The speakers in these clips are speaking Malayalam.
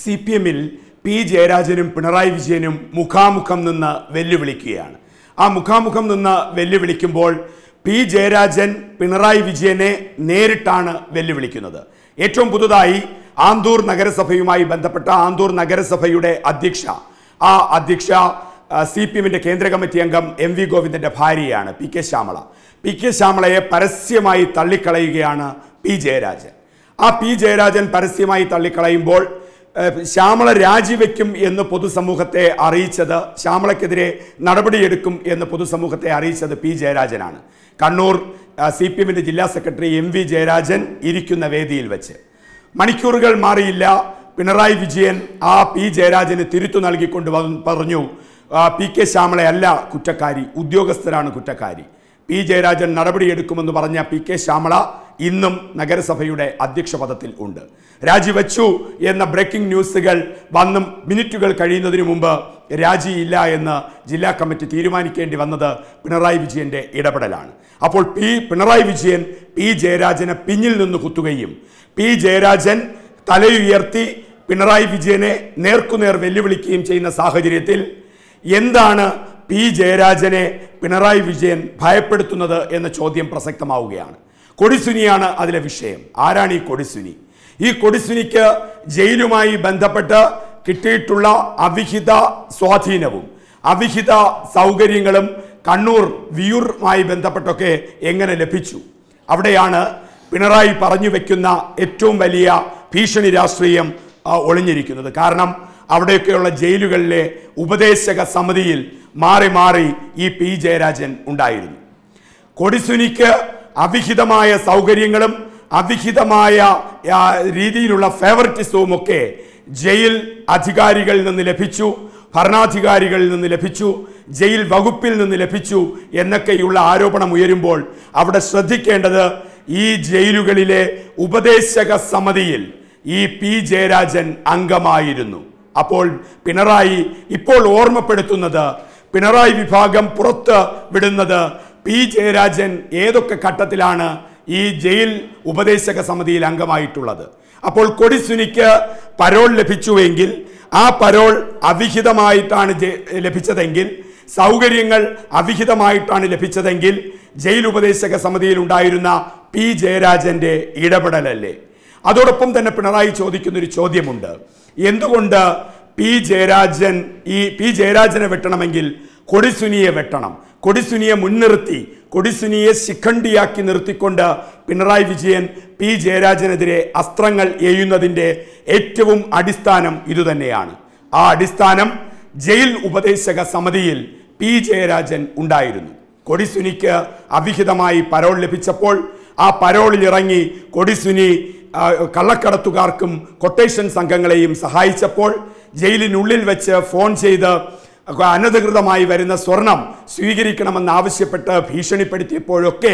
സി പി എമ്മിൽ പി ജയരാജനും പിണറായി വിജയനും മുഖാമുഖം നിന്ന് വെല്ലുവിളിക്കുകയാണ് ആ മുഖാമുഖം നിന്ന് വെല്ലുവിളിക്കുമ്പോൾ പി ജയരാജൻ പിണറായി വിജയനെ നേരിട്ടാണ് വെല്ലുവിളിക്കുന്നത് ഏറ്റവും പുതുതായി ആന്തൂർ നഗരസഭയുമായി ബന്ധപ്പെട്ട ആന്തൂർ നഗരസഭയുടെ അധ്യക്ഷ ആ അധ്യക്ഷ സി പി എമ്മിന്റെ കേന്ദ്ര കമ്മിറ്റി അംഗം എം വി ഗോവിന്ദന്റെ ഭാര്യയാണ് P K Shyamala P K ശ്യാമളയെ പരസ്യമായി തള്ളിക്കളയുകയാണ് പി ജയരാജൻ ആ പി ജയരാജൻ പരസ്യമായി തള്ളിക്കളയുമ്പോൾ ഏഹ്, ശ്യാമള രാജിവെക്കും എന്ന് പൊതുസമൂഹത്തെ അറിയിച്ചത് ശ്യാമളയ്ക്കെതിരെ നടപടിയെടുക്കും എന്ന് പൊതുസമൂഹത്തെ അറിയിച്ചത് പി ജയരാജനാണ് കണ്ണൂർ സി പി എമ്മിന്റെ ജില്ലാ സെക്രട്ടറി എം വി ജയരാജൻ ഇരിക്കുന്ന വേദിയിൽ വെച്ച് മണിക്കൂറുകൾ മാറിയില്ല പിണറായി വിജയൻ ആ പി ജയരാജന് തിരുത്തു നൽകിക്കൊണ്ട് വന്ന് പറഞ്ഞു ആ, പി കെ ശ്യാമളയല്ല കുറ്റക്കാരി ഉദ്യോഗസ്ഥരാണ് കുറ്റക്കാരി പി ജയരാജൻ നടപടിയെടുക്കുമെന്ന് പറഞ്ഞ പി കെ ശ്യാമള ഇന്നും നഗരസഭയുടെ അധ്യക്ഷ പദത്തിൽ ഉണ്ട് രാജിവെച്ചു എന്ന ബ്രേക്കിംഗ് ന്യൂസുകൾ വന്നും മിനിറ്റുകൾ കഴിയുന്നതിന് മുമ്പ് രാജിയില്ല എന്ന് ജില്ലാ കമ്മിറ്റി തീരുമാനിക്കേണ്ടി വന്നത് പിണറായി വിജയന്റെ ഇടപെടലാണ് അപ്പോൾ പി പിണറായി വിജയൻ പി ജയരാജനെ പിന്നിൽ നിന്ന് കുത്തുകയും പി ജയരാജൻ തലയുയർത്തി പിണറായി വിജയനെ നേർക്കുനേർ വെല്ലുവിളിക്കുകയും ചെയ്യുന്ന സാഹചര്യത്തിൽ എന്താണ് പി ജയരാജനെ പിണറായി വിജയൻ ഭയപ്പെടുത്തുന്നത് എന്ന ചോദ്യം പ്രസക്തമാവുകയാണ് കൊടിസുനിയാണ് അതിലെ വിഷയം ആരാണ് ഈ കൊടിസുനി ഈ കൊടിസുനിക്ക് ജയിലുമായി ബന്ധപ്പെട്ട് കിട്ടിയിട്ടുള്ള അവിഹിത സ്വാധീനവും അവിഹിത സൗകര്യങ്ങളും കണ്ണൂർ വിയൂറുമായി ബന്ധപ്പെട്ടൊക്കെ എങ്ങനെ ലഭിച്ചു അവിടെയാണ് പിണറായി പറഞ്ഞു വെക്കുന്ന ഏറ്റവും വലിയ ഭീഷണി രാഷ്ട്രീയം ആ, ഒളിഞ്ഞിരിക്കുന്നത് കാരണം അവിടെയൊക്കെയുള്ള ജയിലുകളിലെ ഉപദേശക സമിതിയിൽ മാറി മാറി ഈ പി ജയരാജൻ ഉണ്ടായിരുന്നു കൊടിസുനിക്ക് അവിഹിതമായ സൗകര്യങ്ങളും അവിഹിതമായ ആ, രീതിയിലുള്ള ഫേവറിറ്റിസവും ഒക്കെ ജയിൽ അധികാരികളിൽ നിന്ന് ലഭിച്ചു ഭരണാധികാരികളിൽ നിന്ന് ലഭിച്ചു ജയിൽ വകുപ്പിൽ നിന്ന് ലഭിച്ചു എന്നൊക്കെയുള്ള ആരോപണം ഉയരുമ്പോൾ അവിടെ ശ്രദ്ധിക്കേണ്ടത് ഈ ജയിലുകളിലെ ഉപദേശക സമിതിയിൽ ഈ പി ജയരാജൻ അംഗമായിരുന്നു അപ്പോൾ പിണറായി ഇപ്പോൾ ഓർമ്മപ്പെടുത്തുന്നത് പിണറായി വിഭാഗം പുറത്ത് വിടുന്നത് പി ജയരാജൻ ഏതൊക്കെ ഘട്ടത്തിലാണ് ഈ ജയിൽ ഉപദേശക സമിതിയിൽ അംഗമായിട്ടുള്ളത് അപ്പോൾ കൊടിസുനിക്ക് പരോൾ ലഭിച്ചുവെങ്കിൽ ആ പരോൾ അവിഹിതമായിട്ടാണ് ജെ- ലഭിച്ചതെങ്കിൽ സൗകര്യങ്ങൾ അവിഹിതമായിട്ടാണ് ലഭിച്ചതെങ്കിൽ ജയിൽ ഉപദേശക സമിതിയിൽ ഉണ്ടായിരുന്ന പി ജയരാജന്റെ ഇടപെടലല്ലേ അതോടൊപ്പം തന്നെ പിണറായി ചോദിക്കുന്ന ഒരു ചോദ്യമുണ്ട് എന്തുകൊണ്ട് പി ജയരാജൻ ഈ പി ജയരാജനെ വെട്ടണമെങ്കിൽ കൊടിസുനിയെ വെട്ടണം കൊടിസുനിയെ മുൻനിർത്തി കൊടിസുനിയെ ശിഖണ്ഡിയാക്കി നിർത്തിക്കൊണ്ട് പിണറായി വിജയൻ പി ജയരാജനെതിരെ അസ്ത്രങ്ങൾ എയ്യുന്നതിൻ്റെ ഏറ്റവും അടിസ്ഥാനം ഇതുതന്നെയാണ് ആ അടിസ്ഥാനം ജയിൽ ഉപദേശക സമിതിയിൽ പി ജയരാജൻ ഉണ്ടായിരുന്നു കൊടിസുനിക്ക് അവിഹിതമായി പരോൾ ലഭിച്ചപ്പോൾ ആ പരോളിൽ ഇറങ്ങി കൊടിസുനി ആ, കള്ളക്കടത്തുകാർക്കും കൊട്ടേഷൻ സംഘങ്ങളെയും സഹായിച്ചപ്പോൾ ജയിലിനുള്ളിൽ വെച്ച് ഫോൺ ചെയ്ത് അനധികൃതമായി വരുന്ന സ്വർണം സ്വീകരിക്കണമെന്ന് ആവശ്യപ്പെട്ട് ഭീഷണിപ്പെടുത്തിയപ്പോഴൊക്കെ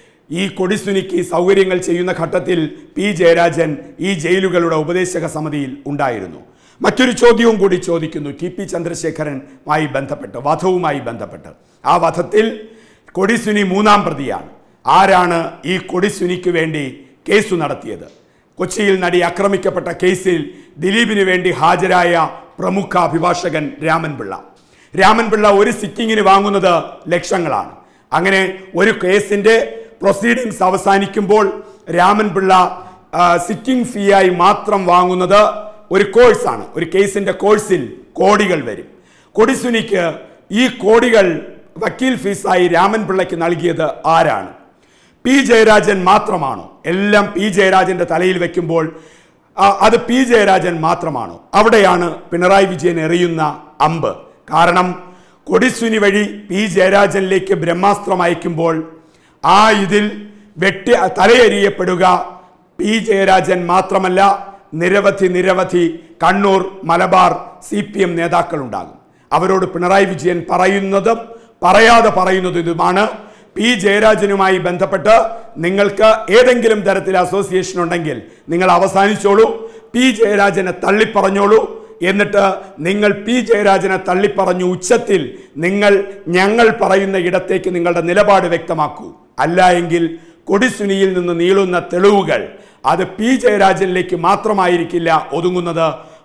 ഈ കൊടിസുനിക്ക് ഈ സൗകര്യങ്ങൾ ചെയ്യുന്ന ഘട്ടത്തിൽ പി ജയരാജൻ ഈ ജയിലുകളുടെ ഉപദേശക സമിതിയിൽ ഉണ്ടായിരുന്നു മറ്റൊരു ചോദ്യവും കൂടി ചോദിക്കുന്നു ടി പി ചന്ദ്രശേഖരനുമായി ബന്ധപ്പെട്ട് വധവുമായി ബന്ധപ്പെട്ട് ആ വധത്തിൽ കൊടിസുനി മൂന്നാം പ്രതിയാണ് ആരാണ് ഈ കൊടിസുനിക്ക് വേണ്ടി കേസ് നടത്തിയത് കൊച്ചിയിൽ നടി ആക്രമിക്കപ്പെട്ട കേസിൽ ദിലീപിന് വേണ്ടി ഹാജരായ പ്രമുഖ അഭിഭാഷകൻ രാമൻപിള്ള രാമൻപിള്ള ഒരു സിറ്റിങ്ങിന് വാങ്ങുന്നത് ലക്ഷങ്ങളാണ് അങ്ങനെ ഒരു കേസിന്റെ പ്രൊസീഡിങ്സ് അവസാനിക്കുമ്പോൾ രാമൻപിള്ള ആ, സിറ്റിംഗ് ഫീ ആയി മാത്രം വാങ്ങുന്നത് ഒരു കോഴ്സാണ് ഒരു കേസിന്റെ കോഴ്സിൽ കോടികൾ വരും കൊടിസുനിക്ക് ഈ കോടികൾ വക്കീൽ ഫീസായി രാമൻപിള്ളയ്ക്ക് നൽകിയത് ആരാണ് പി ജയരാജൻ മാത്രമാണോ എല്ലാം പി ജയരാജന്റെ തലയിൽ വെക്കുമ്പോൾ ആ, അത് പി ജയരാജൻ മാത്രമാണോ അവിടെയാണ് പിണറായി വിജയൻ എറിയുന്ന അമ്പ് കാരണം കൊടിസുനി വഴി പി ജയരാജനിലേക്ക് ബ്രഹ്മാസ്ത്രം അയക്കുമ്പോൾ ആ ഇതിൽ വെട്ടി തലയെറിയപ്പെടുക പി ജയരാജൻ മാത്രമല്ല നിരവധി നിരവധി Kannur Malabar C P M നേതാക്കളുണ്ടാകും അവരോട് പിണറായി വിജയൻ പറയുന്നതും പറയാതെ പറയുന്നതുമാണ് പി ജയരാജനുമായി ബന്ധപ്പെട്ട് നിങ്ങൾക്ക് ഏതെങ്കിലും തരത്തിൽ അസോസിയേഷൻ ഉണ്ടെങ്കിൽ നിങ്ങൾ അവസാനിച്ചോളൂ പി ജയരാജനെ തള്ളിപ്പറഞ്ഞോളൂ എന്നിട്ട് നിങ്ങൾ പി ജയരാജനെ തള്ളിപ്പറഞ്ഞു ഉച്ചത്തിൽ നിങ്ങൾ ഞങ്ങൾ പറയുന്ന ഇടത്തേക്ക് നിങ്ങളുടെ നിലപാട് വ്യക്തമാക്കൂ അല്ല എങ്കിൽ കൊടിസുനിയിൽ നിന്ന് നീളുന്ന തെളിവുകൾ അത് പി ജയരാജനിലേക്ക് മാത്രമായിരിക്കില്ല ഒതുങ്ങുന്നത്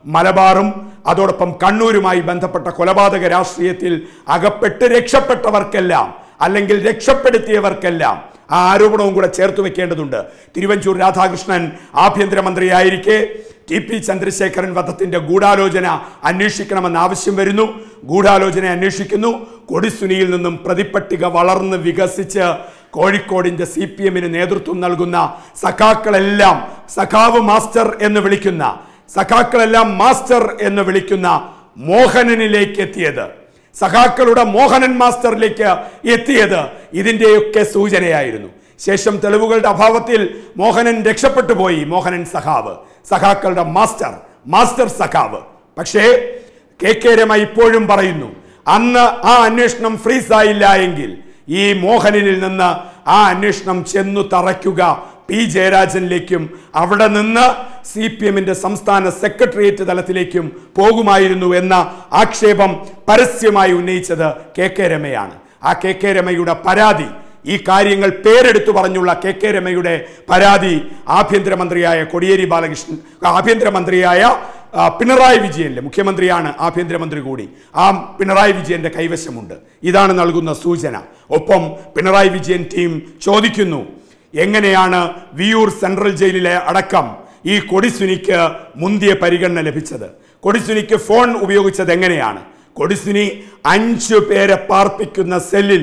മലബാറും അതോടൊപ്പം കണ്ണൂരുമായി ബന്ധപ്പെട്ട കൊലപാതക രാഷ്ട്രീയത്തിൽ അകപ്പെട്ട് രക്ഷപ്പെട്ടവർക്കെല്ലാം അല്ലെങ്കിൽ രക്ഷപ്പെടുത്തിയവർക്കെല്ലാം ആ ആരോപണവും കൂടെ ചേർത്ത് വെക്കേണ്ടതുണ്ട് തിരുവഞ്ചൂർ രാധാകൃഷ്ണൻ ആഭ്യന്തരമന്ത്രിയായിരിക്കെ ടി പി ചന്ദ്രശേഖരൻ വധത്തിന്റെ ഗൂഢാലോചന അന്വേഷിക്കണമെന്ന ആവശ്യം വരുന്നു ഗൂഢാലോചന അന്വേഷിക്കുന്നു കൊടിസുനിയിൽ നിന്നും പ്രതിപ്പട്ടിക വളർന്ന് വികസിച്ച് കോഴിക്കോടിന്റെ സി പി എമ്മിന് നേതൃത്വം നൽകുന്ന സഖാക്കളെല്ലാം സഖാവ് മാസ്റ്റർ എന്ന് വിളിക്കുന്ന സഖാക്കളെല്ലാം മാസ്റ്റർ എന്ന് വിളിക്കുന്ന മോഹനനിലേക്ക് എത്തിയത് സഖാക്കളുടെ മോഹനൻ മാസ്റ്ററിലേക്ക് എത്തിയത് ഇതിൻ്റെയൊക്കെ സൂചനയായിരുന്നു ശേഷം തെളിവുകളുടെ അഭാവത്തിൽ മോഹനൻ രക്ഷപ്പെട്ടു പോയി മോഹനൻ സഖാവ് സഖാക്കളുടെ മാസ്റ്റർ മാസ്റ്റർ സഖാവ് പക്ഷേ കെ കെ രമ ഇപ്പോഴും പറയുന്നു അന്ന് ആ അന്വേഷണം ഫ്രീസ് ആയില്ല എങ്കിൽ ഈ മോഹനനിൽ നിന്ന് ആ അന്വേഷണം ചെന്നു തറയ്ക്കുക പി ജയരാജനിലേക്കും അവിടെ നിന്ന് സി പി എമ്മിന്റെ സംസ്ഥാന സെക്രട്ടേറിയറ്റ് തലത്തിലേക്കും പോകുമായിരുന്നു എന്ന ആക്ഷേപം പരസ്യമായി ഉന്നയിച്ചത് കെ കെ രമയാണ് ആ കെ കെ രമയുടെ പരാതി ഈ കാര്യങ്ങൾ പേരെടുത്തു പറഞ്ഞുള്ള കെ കെ രമയുടെ പരാതി ആഭ്യന്തരമന്ത്രിയായ കൊടിയേരി ബാലകൃഷ്ണൻ ആഭ്യന്തരമന്ത്രിയായ ആ, പിണറായി വിജയന്റെ മുഖ്യമന്ത്രിയാണ് ആഭ്യന്തരമന്ത്രി കൂടി ആ പിണറായി വിജയന്റെ കൈവശമുണ്ട് ഇതാണ് നൽകുന്ന സൂചന ഒപ്പം പിണറായി വിജയൻ ടീം ചോദിക്കുന്നു എങ്ങനെയാണ് വിയൂർ സെൻട്രൽ ജയിലിലെ അടക്കം ഈ കൊടിസുനിക്ക് മുന്തിയ പരിഗണന ലഭിച്ചത് കൊടിസുനിക്ക് ഫോൺ ഉപയോഗിച്ചത് എങ്ങനെയാണ് കൊടിസുനി അഞ്ചു പേരെ പാർപ്പിക്കുന്ന സെല്ലിൽ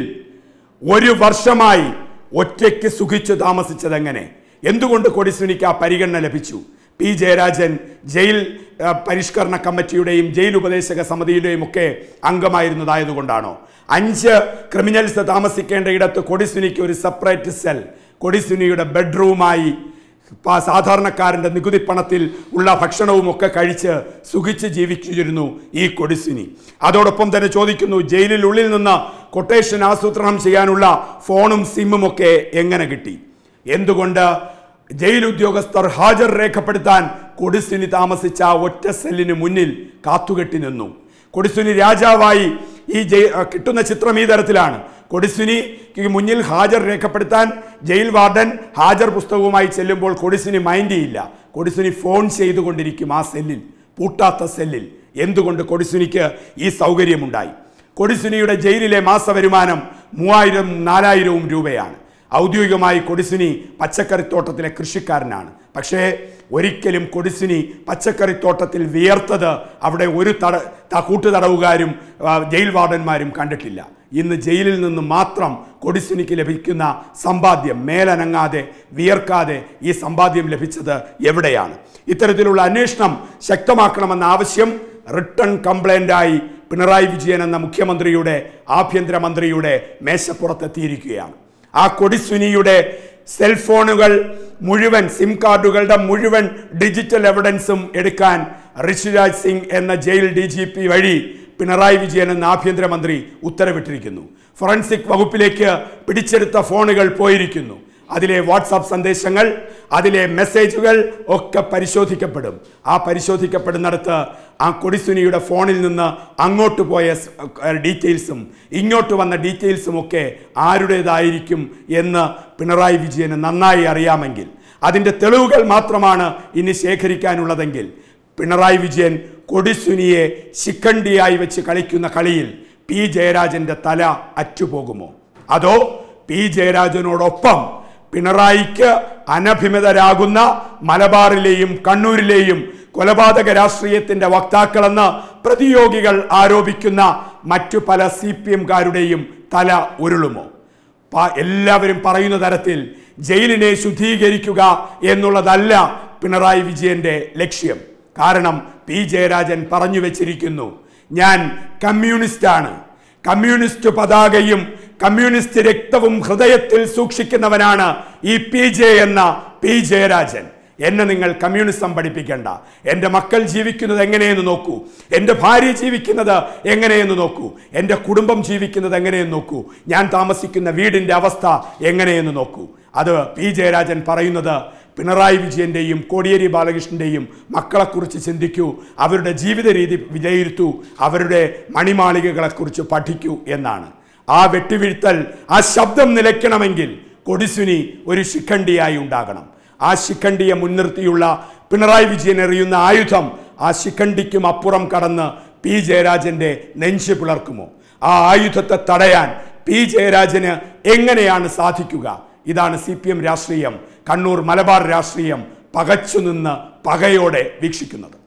ഒരു വർഷമായി ഒറ്റയ്ക്ക് സുഖിച്ചു താമസിച്ചത് എങ്ങനെ എന്തുകൊണ്ട് കൊടിസുനിക്ക് ആ പരിഗണന ലഭിച്ചു പി ജയരാജൻ ജയിൽ ആ, പരിഷ്കരണ കമ്മിറ്റിയുടെയും ജയിൽ ഉപദേശക സമിതിയുടെയും ഒക്കെ അംഗമായിരുന്നതായതുകൊണ്ടാണോ അഞ്ച് ക്രിമിനൽസ് താമസിക്കേണ്ട ഇടത്ത് കൊടിസുനിക്ക് ഒരു സെപ്പറേറ്റ് സെൽ കൊടിസുനിയുടെ ബെഡ്റൂമായി പ- സാധാരണക്കാരന്റെ നികുതി പണത്തിൽ ഉള്ള ഭക്ഷണവും ഒക്കെ കഴിച്ച് സുഖിച്ച് ജീവിച്ചിരുന്നു ഈ കൊടിസുനി അതോടൊപ്പം തന്നെ ചോദിക്കുന്നു ജയിലിനുള്ളിൽ നിന്ന് കൊട്ടേഷൻ ആസൂത്രണം ചെയ്യാനുള്ള ഫോണും സിമ്മും ഒക്കെ എങ്ങനെ കിട്ടി എന്തുകൊണ്ട് ജയിൽ ഉദ്യോഗസ്ഥർ ഹാജർ രേഖപ്പെടുത്താൻ കൊടിസുനി താമസിച്ച ആ ഒറ്റ സെല്ലിന് മുന്നിൽ കാത്തുകെട്ടി നിന്നു കൊടിസുനി രാജാവായി ഈ ജയി ആ, കിട്ടുന്ന ചിത്രം ഈ തരത്തിലാണ് കൊടിസുനിക്ക് മുന്നിൽ ഹാജർ രേഖപ്പെടുത്താൻ ജയിൽ വാർഡൻ ഹാജർ പുസ്തകവുമായി ചെല്ലുമ്പോൾ കൊടിസുനി മൈൻഡ് ചെയ്യില്ല കൊടിസുനി ഫോൺ ചെയ്തുകൊണ്ടിരിക്കും ആ സെല്ലിൽ പൂട്ടാത്ത സെല്ലിൽ എന്തുകൊണ്ട് കൊടിസുനിക്ക് ഈ സൗകര്യമുണ്ടായി കൊടിസുനിയുടെ ജയിലിലെ മാസവരുമാനം മൂവായിരം നാലായിരവും രൂപയാണ് ഔദ്യോഗികമായി കൊടിസുനി പച്ചക്കറിത്തോട്ടത്തിലെ കൃഷിക്കാരനാണ് പക്ഷേ ഒരിക്കലും കൊടിസുനി പച്ചക്കറിത്തോട്ടത്തിൽ വിയർത്തത് അവിടെ ഒരു തട ത- കൂട്ടുതടവുകാരും ആ, ജയിൽ വാർഡന്മാരും കണ്ടിട്ടില്ല ഇന്ന് ജയിലിൽ നിന്ന് മാത്രം കൊടിസുനിക്ക് ലഭിക്കുന്ന സമ്പാദ്യം മേലനങ്ങാതെ വിയർക്കാതെ ഈ സമ്പാദ്യം ലഭിച്ചത് എവിടെയാണ് ഇത്തരത്തിലുള്ള അന്വേഷണം ശക്തമാക്കണമെന്ന ആവശ്യം റിട്ടേൺ കംപ്ലൈൻ്റായി പിണറായി വിജയൻ എന്ന മുഖ്യമന്ത്രിയുടെ ആഭ്യന്തരമന്ത്രിയുടെ മേശപ്പുറത്തെത്തിയിരിക്കുകയാണ് ആ കൊടിസുനിയുടെ സെൽഫോണുകൾ മുഴുവൻ സിം കാർഡുകളുടെ മുഴുവൻ ഡിജിറ്റൽ എവിഡൻസും എടുക്കാൻ ഋഷിരാജ് സിംഗ് എന്ന ജയിൽ ഡി ജി പി വഴി പിണറായി വിജയൻ എന്ന ആഭ്യന്തരമന്ത്രി ഉത്തരവിട്ടിരിക്കുന്നു ഫോറൻസിക് വകുപ്പിലേക്ക് പിടിച്ചെടുത്ത ഫോണുകൾ പോയിരിക്കുന്നു അതിലെ വാട്സാപ്പ് സന്ദേശങ്ങൾ അതിലെ മെസ്സേജുകൾ ഒക്കെ പരിശോധിക്കപ്പെടും ആ പരിശോധിക്കപ്പെടുന്നിടത്ത് ആ കൊടിസുനിയുടെ ഫോണിൽ നിന്ന് അങ്ങോട്ട് പോയ സ്- ഏർ ഡീറ്റെയിൽസും ഇങ്ങോട്ട് വന്ന ഡീറ്റെയിൽസും ഒക്കെ ആരുടേതായിരിക്കും എന്ന് പിണറായി വിജയന് നന്നായി അറിയാമെങ്കിൽ അതിൻ്റെ തെളിവുകൾ മാത്രമാണ് ഇനി ശേഖരിക്കാനുള്ളതെങ്കിൽ പിണറായി വിജയൻ കൊടിസുനിയെ ശിഖണ്ഡിയായി വെച്ച് കളിക്കുന്ന കളിയിൽ പി ജയരാജന്റെ തല അറ്റുപോകുമോ അതോ പി ജയരാജനോടൊപ്പം പിണറായിക്ക് അനഭിമിതരാകുന്ന മലബാറിലെയും കണ്ണൂരിലെയും കൊലപാതക രാഷ്ട്രീയത്തിന്റെ വക്താക്കളെന്ന് പ്രതിയോഗികൾ ആരോപിക്കുന്ന മറ്റു പല സി പി എംകാരുടെയും തല ഉരുളുമോ പ- എല്ലാവരും പറയുന്ന തരത്തിൽ ജയിലിനെ ശുദ്ധീകരിക്കുക എന്നുള്ളതല്ല പിണറായി വിജയന്റെ ലക്ഷ്യം കാരണം പി ജയരാജൻ പറഞ്ഞു വെച്ചിരിക്കുന്നു ഞാൻ കമ്മ്യൂണിസ്റ്റാണ് കമ്മ്യൂണിസ്റ്റ് പതാകയും കമ്മ്യൂണിസ്റ്റ് രക്തവും ഹൃദയത്തിൽ സൂക്ഷിക്കുന്നവനാണ് ഈ പി ജെ എന്ന പി ജയരാജൻ എന്നെ നിങ്ങൾ കമ്മ്യൂണിസം പഠിപ്പിക്കേണ്ട എൻ്റെ മക്കൾ ജീവിക്കുന്നത് എങ്ങനെയെന്ന് നോക്കൂ എൻ്റെ ഭാര്യ ജീവിക്കുന്നത് എങ്ങനെയെന്ന് നോക്കൂ എൻ്റെ കുടുംബം ജീവിക്കുന്നത് എങ്ങനെയെന്ന് നോക്കൂ ഞാൻ താമസിക്കുന്ന വീടിൻ്റെ അവസ്ഥ എങ്ങനെയെന്ന് നോക്കൂ അത് പി ജയരാജൻ പറയുന്നത് പിണറായി വിജയന്റെയും കോടിയേരി ബാലകൃഷ്ണന്റെയും മക്കളെക്കുറിച്ച് ചിന്തിക്കൂ അവരുടെ ജീവിത രീതി വിലയിരുത്തൂ അവരുടെ മണിമാളികകളെക്കുറിച്ച് പഠിക്കൂ എന്നാണ് ആ വെട്ടിവീഴ്ത്തൽ ആ ശബ്ദം നിലയ്ക്കണമെങ്കിൽ കൊടിസുനി ഒരു ശിഖണ്ഡിയായി ഉണ്ടാകണം ആ ശിഖണ്ഡിയെ മുൻനിർത്തിയുള്ള പിണറായി വിജയൻ എറിയുന്ന ആയുധം ആ ശിഖണ്ഡിക്കും അപ്പുറം കടന്ന് പി ജയരാജന്റെ നെഞ്ച് പിളർക്കുമോ ആ ആയുധത്തെ തടയാൻ പി ജയരാജന് എങ്ങനെയാണ് സാധിക്കുക ഇതാണ് സി പി എം രാഷ്ട്രീയം കണ്ണൂർ മലബാർ രാഷ്ട്രീയം പകച്ചു നിന്ന് പകയോടെ വീക്ഷിക്കുന്നത്